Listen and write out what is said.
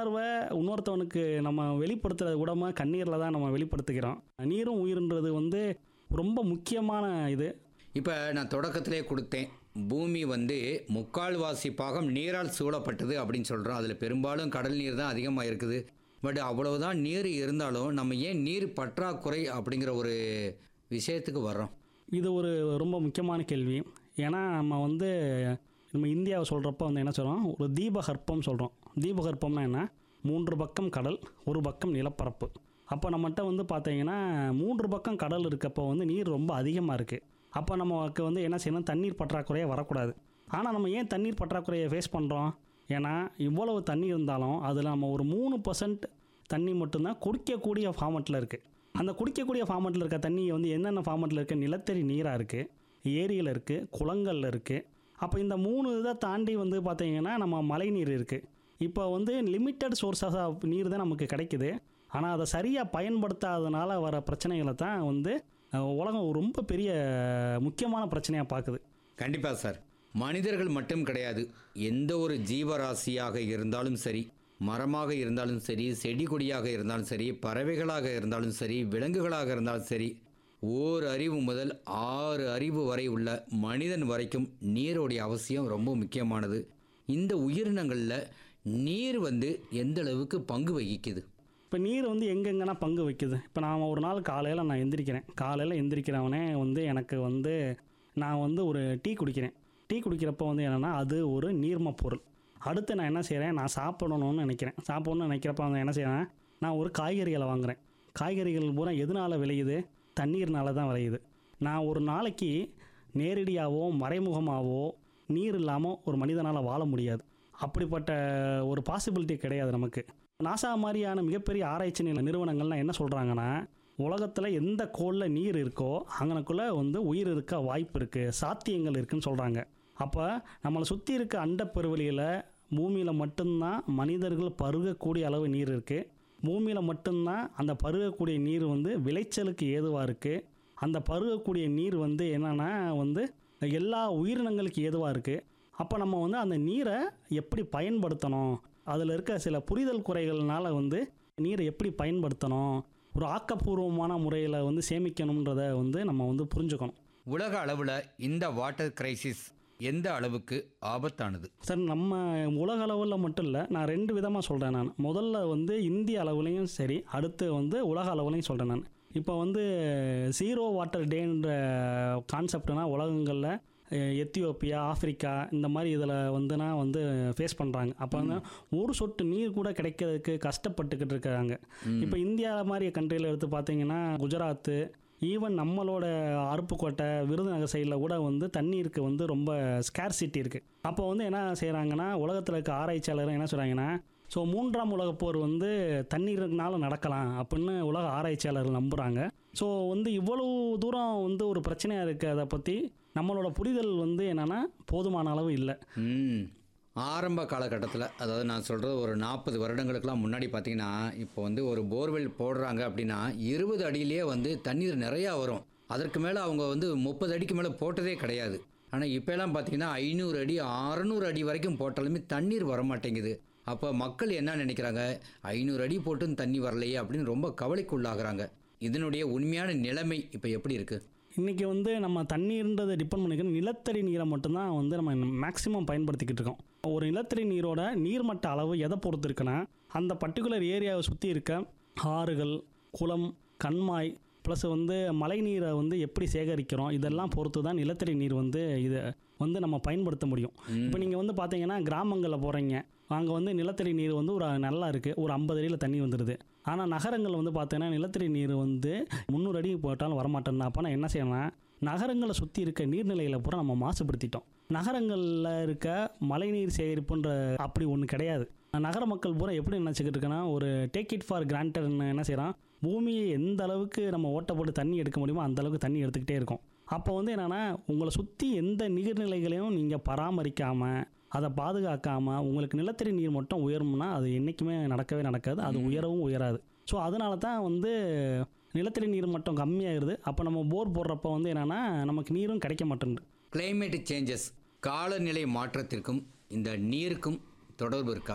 உணர்வை இன்னொருத்தவனுக்கு நம்ம வெளிப்படுத்துறது கூடமா கண்ணீரில் தான் நம்ம வெளிப்படுத்திக்கிறோம் நீரும் உயிர்ன்றது வந்து ரொம்ப முக்கியமான இது இப்போ நான் தொடக்கத்திலே கொடுத்தேன் பூமி வந்து முக்கால்வாசி பாகம் நீரால் சூழப்பட்டது அப்படின்னு சொல்கிறோம் அதில் பெரும்பாலும் கடல் நீர் தான் அதிகமாக இருக்குது பட் அவ்வளவுதான் நீர் இருந்தாலும் நம்ம ஏன் நீர் பற்றாக்குறை அப்படிங்கிற ஒரு விஷயத்துக்கு வர்றோம் இது ஒரு ரொம்ப முக்கியமான கேள்வி ஏன்னா நம்ம வந்து நம்ம இந்தியாவை சொல்கிறப்ப வந்து என்ன சொல்கிறோம் ஒரு தீபகற்பம் சொல்கிறோம் தீபகற்பம்னா என்ன மூன்று பக்கம் கடல் ஒரு பக்கம் நிலப்பரப்பு அப்போ நம்மகிட்ட வந்து பார்த்தீங்கன்னா மூன்று பக்கம் கடல் இருக்கப்போ வந்து நீர் ரொம்ப அதிகமாக இருக்குது அப்போ நமக்கு வந்து என்ன செய்யணும் தண்ணீர் பற்றாக்குறையே வரக்கூடாது ஆனால் நம்ம ஏன் தண்ணீர் பற்றாக்குறையை ஃபேஸ் பண்ணுறோம் ஏன்னா இவ்வளவு தண்ணி இருந்தாலும் அதில் நம்ம ஒரு மூணு பர்சன்ட் தண்ணி மட்டும்தான் குடிக்கக்கூடிய ஃபார்மெட்டில் இருக்குது அந்த குடிக்கக்கூடிய ஃபார்மெட்டில் இருக்க தண்ணி வந்து என்னென்ன ஃபார்மெட்டில் இருக்குது நிலத்தடி நீராக இருக்குது ஏரியில் இருக்குது குளங்களில் இருக்குது அப்போ இந்த மூணு இதை தாண்டி வந்து பார்த்தீங்கன்னா நம்ம மழை நீர் இருக்குது இப்போ வந்து லிமிட்டட் சோர்ஸஸ் ஆஃப் நீர் தான் நமக்கு கிடைக்குது ஆனால் அதை சரியாக பயன்படுத்தாதனால வர பிரச்சனைகளை தான் வந்து அஹ், உலகம் ரொம்ப பெரிய முக்கியமான பிரச்சனையாக பார்க்குது கண்டிப்பாக சார் மனிதர்கள் மட்டும் கிடையாது எந்த ஒரு ஜீவராசியாக இருந்தாலும் சரி மரமாக இருந்தாலும் சரி செடி கொடியாக இருந்தாலும் சரி பறவைகளாக இருந்தாலும் சரி விலங்குகளாக இருந்தாலும் சரி ஓர் அறிவு முதல் ஆறு அறிவு வரை உள்ள மனிதன் வரைக்கும் நீரோடைய அவசியம் ரொம்ப முக்கியமானது இந்த உயிரினங்களில் நீர் வந்து எந்த அளவுக்கு பங்கு வகிக்குது இப்போ நீர் வந்து எங்கெங்கன்னா பங்கு வைக்குது இப்போ நான் ஒரு நாள் காலையில் நான் எந்திரிக்கிறேன் காலையில் எந்திரிக்கிறவனே வந்து எனக்கு வந்து நான் வந்து ஒரு டீ குடிக்கிறேன் டீ குடிக்கிறப்ப வந்து என்னென்னா அது ஒரு நீர்ம பொருள் அடுத்து நான் என்ன செய்கிறேன் நான் சாப்பிடணும்னு நினைக்கிறேன் சாப்பிடணும்னு நினைக்கிறப்ப வந்து என்ன செய்கிறேன் நான் ஒரு காய்கறிகளை வாங்குறேன் காய்கறிகள் பூரா எதனால் விளையுது தண்ணீர்னால தான் விளையுது நான் ஒரு நாளைக்கு நேரடியாகவோ மறைமுகமாகவோ நீர் இல்லாமல் ஒரு மனிதனால் வாழ முடியாது அப்படிப்பட்ட ஒரு பாசிபிலிட்டி கிடையாது நமக்கு நாசா மாதிரியான மிகப்பெரிய ஆராய்ச்சி நில நிறுவனங்கள்லாம் என்ன சொல்கிறாங்கன்னா உலகத்தில் எந்த கோளில் நீர் இருக்கோ அங்கனக்குள்ளே வந்து உயிர் இருக்க வாய்ப்பு இருக்குது சாத்தியங்கள் இருக்குன்னு சொல்கிறாங்க அப்போ நம்மளை சுற்றி இருக்க அண்டப்பெருவெளியில் பூமியில் மட்டும்தான் மனிதர்கள் பருகக்கூடிய அளவு நீர் இருக்குது பூமியில் மட்டும்தான் அந்த பருகக்கூடிய நீர் வந்து விளைச்சலுக்கு ஏதுவாக இருக்குது அந்த பருகக்கூடிய நீர் வந்து என்னென்னா வந்து எல்லா உயிரினங்களுக்கு ஏதுவாக இருக்குது அப்போ நம்ம வந்து அந்த நீரை எப்படி பயன்படுத்தணும் அதில் இருக்க சில புரிதல் குறைகள்னால வந்து நீரை எப்படி பயன்படுத்தணும் ஒரு ஆக்கப்பூர்வமான முறையில் வந்து சேமிக்கணுன்றத வந்து நம்ம வந்து புரிஞ்சுக்கணும் உலக அளவில் இந்த வாட்டர் கிரைசிஸ் எந்த அளவுக்கு ஆபத்தானது சார் நம்ம உலக அளவில் மட்டும் இல்லை நான் ரெண்டு விதமாக சொல்கிறேன் நான் முதல்ல வந்து இந்திய அளவுலையும் சரி அடுத்து வந்து உலக அளவுலையும் சொல்கிறேன் நான் இப்போ வந்து ஜீரோ வாட்டர் டேன்ற கான்செப்ட்னா உலகங்களில் அஹ், எத்தியோப்பியா ஆப்பிரிக்கா இந்த மாதிரி இதில் வந்துனா வந்து ஃபேஸ் பண்ணுறாங்க அப்போ வந்து ஒரு சொட்டு நீர் கூட கிடைக்கிறதுக்கு கஷ்டப்பட்டுக்கிட்டு இருக்காங்க இப்போ இந்தியா மாதிரி கண்ட்ரியில் எடுத்து பார்த்தீங்கன்னா குஜராத்து ஈவன் நம்மளோட அருப்புக்கோட்டை விருதுநகர் சைடில் கூட வந்து தண்ணீருக்கு வந்து ரொம்ப ஸ்கேர்சிட்டி இருக்குது அப்போ வந்து என்ன செய்கிறாங்கன்னா உலகத்தில் இருக்க ஆராய்ச்சியாளர் என்ன சொல்கிறாங்கன்னா ஸோ மூன்றாம் உலகப் போர் வந்து தண்ணீருனால நடக்கலாம் அப்படின்னு உலக ஆராய்ச்சியாளர்கள் நம்புகிறாங்க ஸோ வந்து இவ்வளவு தூரம் வந்து ஒரு பிரச்சனையாக இருக்கிறத பற்றி நம்மளோட புரிதல் வந்து என்னென்னா போதுமான அளவு இல்லை ம் ஆரம்ப காலகட்டத்தில் அதாவது நான் சொல்கிறது ஒரு நாற்பது வருடங்களுக்கெல்லாம் முன்னாடி பார்த்தீங்கன்னா இப்போ வந்து ஒரு போர்வெல் போடுறாங்க அப்படின்னா இருபது அடியிலேயே வந்து தண்ணீர் நிறையா வரும் அதற்கு மேலே அவங்க வந்து முப்பது அடிக்கு மேலே போட்டதே கிடையாது ஆனால் இப்போலாம் பார்த்தீங்கன்னா ஐநூறு அடி அறநூறு அடி வரைக்கும் போட்டாலுமே தண்ணீர் வர மாட்டேங்குது அப்போ மக்கள் என்ன நினைக்கிறாங்க ஐநூறு அடி போட்டும் தண்ணி வரலையே அப்படின்னு ரொம்ப கவலைக்குள்ளாகிறாங்க இதனுடைய உண்மையான நிலைமை இப்போ எப்படி இருக்குது இன்றைக்கி வந்து நம்ம தண்ணீர்ன்றதை டிபெண்ட் பண்ணிக்கணும் நிலத்தடி நீரை மட்டும்தான் வந்து நம்ம மேக்ஸிமம் பயன்படுத்திக்கிட்டு இருக்கோம் ஒரு நிலத்தடி நீரோட நீர்மட்ட அளவு எதை பொறுத்து இருக்குன்னா அந்த பர்டிகுலர் ஏரியாவை சுற்றி இருக்க ஆறுகள் குளம் கண்மாய் ப்ளஸ் வந்து மழை நீரை வந்து எப்படி சேகரிக்கிறோம் இதெல்லாம் பொறுத்து தான் நிலத்தடி நீர் வந்து இதை வந்து நம்ம பயன்படுத்த முடியும் இப்போ நீங்கள் வந்து பார்த்தீங்கன்னா கிராமங்களில் போகிறீங்க அங்கே வந்து நிலத்தடி நீர் வந்து ஒரு நல்லா இருக்குது ஒரு ஐம்பது அடியில் தண்ணி வந்துடுது ஆனால் நகரங்கள் வந்து பார்த்தீங்கன்னா நிலத்தடி நீர் வந்து முந்நூறு அடி போட்டாலும் வரமாட்டேன் அப்போ நான் என்ன செய்யணும்னா நகரங்களை சுற்றி இருக்க நீர்நிலைகளை பூரா நம்ம மாசுபடுத்திட்டோம் நகரங்களில் இருக்க மழைநீர் சேகரிப்புன்ற அப்படி ஒன்று கிடையாது நகர மக்கள் பூரா எப்படி நினச்சிக்கிட்டு இருக்கேன்னா ஒரு டேக் இட் ஃபார் கிராண்டட்னு என்ன செய்கிறான் பூமியை எந்த அளவுக்கு நம்ம ஓட்ட போட்டு தண்ணி எடுக்க முடியுமோ அந்த அளவுக்கு தண்ணி எடுத்துக்கிட்டே இருக்கும் அப்போ வந்து என்னென்னா உங்களை சுற்றி எந்த நீர்நிலைகளையும் நீங்கள் பராமரிக்காமல் அதை பாதுகாக்காமல் உங்களுக்கு நிலத்தடி நீர் மட்டும் உயரும்னா அது என்றைக்குமே நடக்கவே நடக்காது அது உயரவும் உயராது ஸோ அதனால தான் வந்து நிலத்தடி நீர் மட்டும் கம்மியாகிடுது அப்போ நம்ம போர் போடுறப்ப வந்து என்னென்னா நமக்கு நீரும் கிடைக்க மாட்டேங்குது கிளைமேட் சேஞ்சஸ் காலநிலை மாற்றத்திற்கும் இந்த நீருக்கும் தொடர்பு இருக்கா